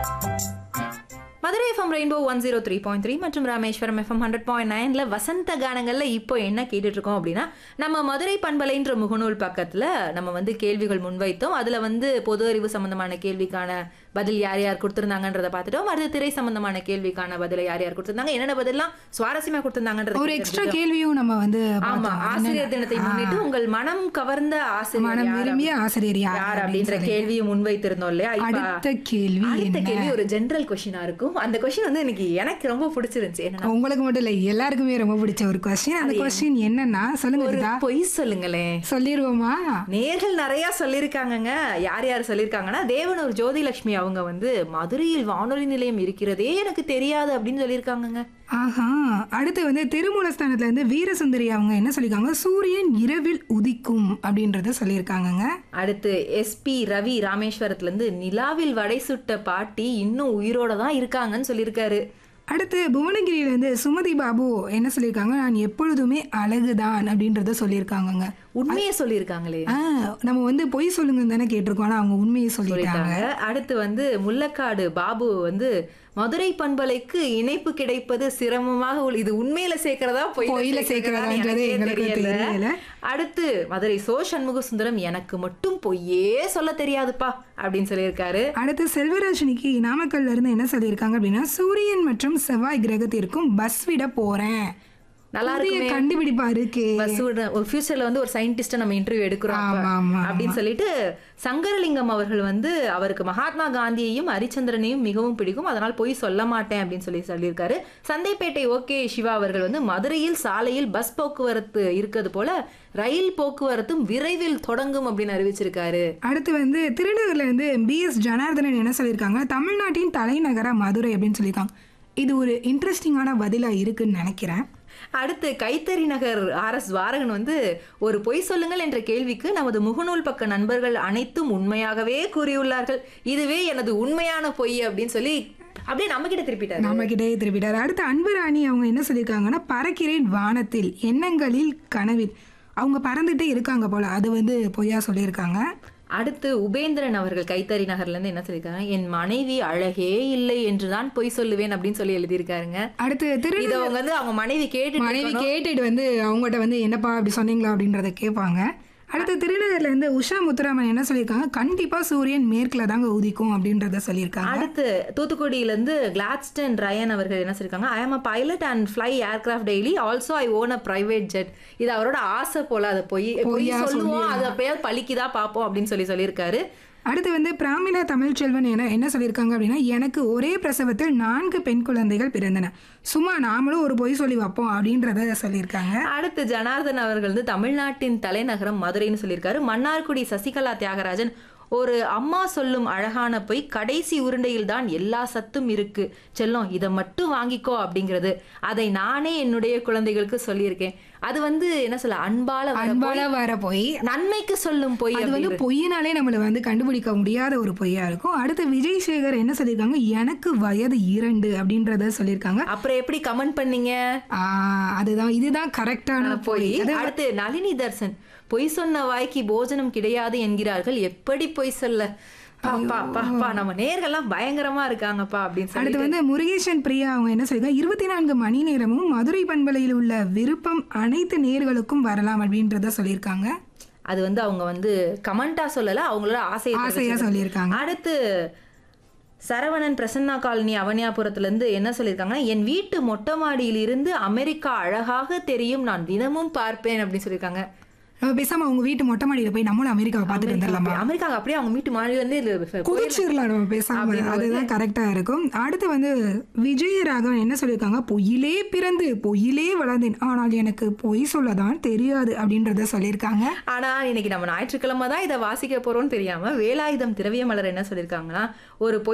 Madurai FM rainbow one zero three point three மற்றும் Rameswaram FM hundred point நைன்ல வசந்த கானங்கள்ல இப்போ என்ன கேட்டுட்டு இருக்கோம் அப்படின்னா நம்ம மதுரை பண்பலைன்ற முகநூல் பக்கத்துல நம்ம வந்து கேள்விகள் முன்வைத்தோம் அதுல வந்து பொது அறிவு சம்பந்தமான கேள்விக்கான பதில் யார் யார் கொடுத்திருந்தாங்கன்றத பார்த்துட்டோம் அடுத்து திரை சம்பந்தமான கேள்விக்கான பதிலை யார் யார் கொடுத்திருந்தாங்க என்னென்ன பதிலாம் சுவாரஸ்யமா கொடுத்திருந்தாங்கன்றது ஒரு எக்ஸ்ட்ரா கேள்வியும் நம்ம வந்து ஆமா பார்த்தோம். ஆசிரியர் தினத்தை முன்னிட்டு உங்கள் மனம் கவர்ந்த ஆசிரியர் மனம் யார் விரும்பிய ஆசிரியர் யார் யார் அப்படின்னு அப்படின்ற சொல்லி. கேள்வியை முன்வைத்திருந்தோம் இல்லையா இப்ப அடுத்த கேள்வி அடுத்த என்ன கேள்வி ஒரு ஜெனரல் கொஸ்டினா இருக்கும் அந்த கொஸ்டின் வந்து எனக்கு எனக்கு ரொம்ப பிடிச்சிருந்துச்சு என்னன்னா உங்களுக்கு மட்டும் இல்ல எல்லாருக்குமே ரொம்ப பிடிச்ச ஒரு கொஸ்டின் அந்த கொஸ்டின் என்னன்னா சொல்லுங்க ஒரு ரிதா. பொய் சொல்லுங்களேன் சொல்லிருவோமா நேர்கள் நிறைய சொல்லியிருக்காங்கங்க யார் யார் சொல்லியிருக்காங்கன்னா தேவனூர் ஜோதிலட்சுமி அவங்க வந்து மதுரையில் வானொலி நிலையம் இருக்கிறதே எனக்கு தெரியாது அப்படின்னு சொல்லியிருக்காங்கங்க ஆஹா அடுத்து வந்து திருமூலஸ்தானத்துல இருந்து வீரசுந்தரி அவங்க என்ன சொல்லியிருக்காங்க சூரியன் இரவில் உதிக்கும் அப்படின்றத சொல்லியிருக்காங்கங்க அடுத்து எஸ்பி ரவி ராமேஸ்வரத்துல இருந்து நிலாவில் வடை சுட்ட பாட்டி இன்னும் உயிரோட தான் இருக்காங்கன்னு சொல்லியிருக்காரு அடுத்து புவனகிரியில இருந்து சுமதி பாபு என்ன சொல்லியிருக்காங்க நான் எப்பொழுதுமே அழகுதான் அப்படின்றத சொல்லியிருக்காங்கங்க உண்மையை சொல்லியிருக்காங்களே ஆ, நம்ம வந்து பொய் சொல்லுங்கன்னு தானே கேட்டிருக்கோம் ஆனா அவங்க உண்மையை சொல்லிட்டாங்க சொல்லிட்டாங்க அடுத்து வந்து முல்லக்காடு பாபு வந்து மதுரை பண்பலைக்கு இணைப்பு கிடைப்பது சிரமமாக உள்ள- இது உண்மையில சேர்க்கிறதா பொய்யில பொய்யில சேர்க்கிறதான்றது சேர்க்கிறதான்னு எங்களுக்கு எனக்கே தெரியல. தெரியல அடுத்து மதுரை சோ சண்முக சுந்தரம் எனக்கு மட்டும் பொய்யே சொல்ல தெரியாதுப்பா அப்படின்னு சொல்லியிருக்காரு அடுத்து செல்வராஜினிக்கு நாமக்கல்ல இருந்து என்ன சொல்லியிருக்காங்க அப்படின்னா சூரியன் மற்றும் செவ்வாய் கிரகத்திற்கும் பஸ் விட போறேன் நல்லா புதிய இருக்குமே கண்டுபிடிப்பா இருக்கே பஸ் விட- ஒரு ஃபியூச்சர்ல வந்து ஒரு சயின்டிஸ்ட நம்ம இன்டர்வியூ எடுக்கிறோம் அப்ப. ஆமா, ஆமா, அப்படின்னு சொல்லிட்டு சங்கரலிங்கம் அவர்கள் வந்து அவருக்கு மகாத்மா காந்தியையும் ஹரிச்சந்திரனையும் மிகவும் பிடிக்கும் அதனால் போய் சொல்ல மாட்டேன் அப்படின்னு சொல்லி சொல்லியிருக்காரு சந்தைப்பேட்டை ஓகே சிவா அவர்கள் வந்து மதுரையில் சாலையில் பஸ் போக்குவரத்து இருக்கிறது போல ரயில் போக்குவரத்தும் விரைவில் தொடங்கும் அப்படின்னு அறிவிச்சிருக்காரு அடுத்து வந்து திருநகர்ல இருந்து பி எஸ் ஜனார்தனன் என்ன சொல்லியிருக்காங்க தமிழ்நாட்டின் தலைநகரா மதுரை அப்படின்னு சொல்லியிருக்காங்க இது ஒரு இன்ட்ரெஸ்டிங்கான பதிலா இருக்குன்னு நினைக்கிறேன் அடுத்து கைத்தறி நகர் ஆர் எஸ் வாரகன் வந்து ஒரு பொய் சொல்லுங்கள் என்ற கேள்விக்கு நமது முகநூல் பக்க நண்பர்கள் அனைத்தும் உண்மையாகவே கூறியுள்ளார்கள் இதுவே எனது உண்மையான பொய் அப்படின்னு சொல்லி அப்படியே நம்ம கிட்ட திருப்பிட்டாரு நம்ம கிட்டே திருப்பிட்டார் அடுத்து அன்புராணி அவங்க என்ன சொல்லியிருக்காங்கன்னா பறக்கிறேன் வானத்தில் எண்ணங்களில் கனவில் அவங்க பறந்துட்டே இருக்காங்க போல அது வந்து பொய்யா சொல்லியிருக்காங்க அடுத்து உபேந்திரன் அவர்கள் கைத்தறி நகர்ல இருந்து என்ன சொல்லியிருக்காங்க என் மனைவி அழகே இல்லை என்றுதான் பொய் சொல்லுவேன் அப்படின்னு சொல்லி எழுதியிருக்காருங்க அடுத்து திரு இதை அவங்க வந்து அவங்க மனைவி கேட்டு மனைவி கேட்டுட்டு வந்து அவங்ககிட்ட வந்து என்னப்பா அப்படி சொன்னீங்களா அப்படின்றத கேட்பாங்க அடுத்து திருநகர்ல இருந்து உஷா முத்துராமன் என்ன சொல்லியிருக்காங்க கண்டிப்பா சூரியன் மேற்குல தாங்க உதிக்கும் அப்படின்றத சொல்லியிருக்காங்க அடுத்து தூத்துக்குடியில இருந்து கிளாட்ஸ்டன் ரயன் அவர்கள் என்ன சொல்லியிருக்காங்க I am a pilot and fly aircraft daily also I own a private jet இது அவரோட ஆசை போல அதை போய் பொய் பொய்யா சொல்லுவோம் அது அப்பயாவது பழிக்குதா பார்ப்போம் அப்படின்னு சொல்லி சொல்லியிருக்காரு அடுத்து வந்து பிராமிலா தமிழ்ச்செல்வன் என்ன என்ன சொல்லியிருக்காங்க அப்படின்னா எனக்கு ஒரே பிரசவத்தில் நான்கு பெண் குழந்தைகள் பிறந்தன சும்மா நாமளும் ஒரு பொய் சொல்லி வைப்போம் அப்படின்றத சொல்லியிருக்காங்க அடுத்து ஜனார்தன் அவர்கள் வந்து தமிழ்நாட்டின் தலைநகரம் மதுரைன்னு சொல்லியிருக்காரு மன்னார்குடி சசிகலா தியாகராஜன் ஒரு அம்மா சொல்லும் அழகான பொய் கடைசி உருண்டையில் தான் எல்லா சத்தும் இருக்கு செல்லம் இதை மட்டும் வாங்கிக்கோ அப்படிங்கிறது அதை நானே என்னுடைய குழந்தைகளுக்கு சொல்லியிருக்கேன் அது வந்து என்ன சொல்ல அன்பால வர அன்பால வர பொய் நன்மைக்கு சொல்லும் பொய் அது வந்து பொய்யினாலே நம்மளை வந்து கண்டுபிடிக்க முடியாத ஒரு பொய்யா இருக்கும் அடுத்து விஜய் சேகர் என்ன சொல்லியிருக்காங்க எனக்கு வயது இரண்டு அப்படின்றத சொல்லியிருக்காங்க அப்புறம் எப்படி கமெண்ட் பண்ணீங்க ஆஹ் அதுதான் இதுதான் கரெக்டான பொய் பொய் அடுத்து நளினி தர்சன் பொய் சொன்ன வாய்க்கு போஜனம் கிடையாது என்கிறார்கள் எப்படி பொய் சொல்ல பாப்பா பாப்பா நம்ம நேர்கள்லாம் பயங்கரமா இருக்காங்கப்பா அப்படின்னு சொல்லி அடுத்து வந்து முருகேசன் பிரியா அவங்க என்ன சொல்லியிருக்காங்க இருபத்தி நான்கு மணி நேரமும் மதுரை பண்பலையில் உள்ள விருப்பம் அனைத்து நேர்களுக்கும் வரலாம் அப்படின்றத சொல்லியிருக்காங்க அது வந்து அவங்க வந்து கமெண்டா சொல்லல அவங்களோட ஆசையை ஆசையா தெரிவிச்சிருக்காங்க. சொல்லியிருக்காங்க அடுத்து சரவணன் பிரசன்னா காலனி அவனியாபுரத்துல இருந்து என்ன சொல்லியிருக்காங்கன்னா என் வீட்டு மொட்டை மாடியில் இருந்து அமெரிக்கா அழகாக தெரியும் நான் தினமும் பார்ப்பேன் அப்படின்னு சொல்லியிருக்காங்க நம்ம பேசாம உங்க வீட்டு மொட்டை மாடியில போய் நம்மளும் அமெரிக்காவை பார்த்துட்டு வந்துடலாமா அமெரிக்கா அப்படியே அவங்க வீட்டு மாடியில இருந்து இது குதிச்சிடலாம் நம்ம பேசாம அதுதான் கரெக்டா இருக்கும் அடுத்து வந்து விஜயராகவன் என்ன சொல்லியிருக்காங்க பொய்யிலே பிறந்து பொய்யிலே வளர்ந்தேன் ஆனால் எனக்கு பொய் சொல்லதான் தெரியாது அப்படின்றத சொல்லியிருக்காங்க ஆனா இன்னைக்கு நம்ம ஞாயிற்றுக்கிழமை தான் இதை வாசிக்க போறோம்னு தெரியாம வேலாயுதம் திரவிய மலர் என்ன சொல்லியிருக்காங்கன்னா ஒரு பொய்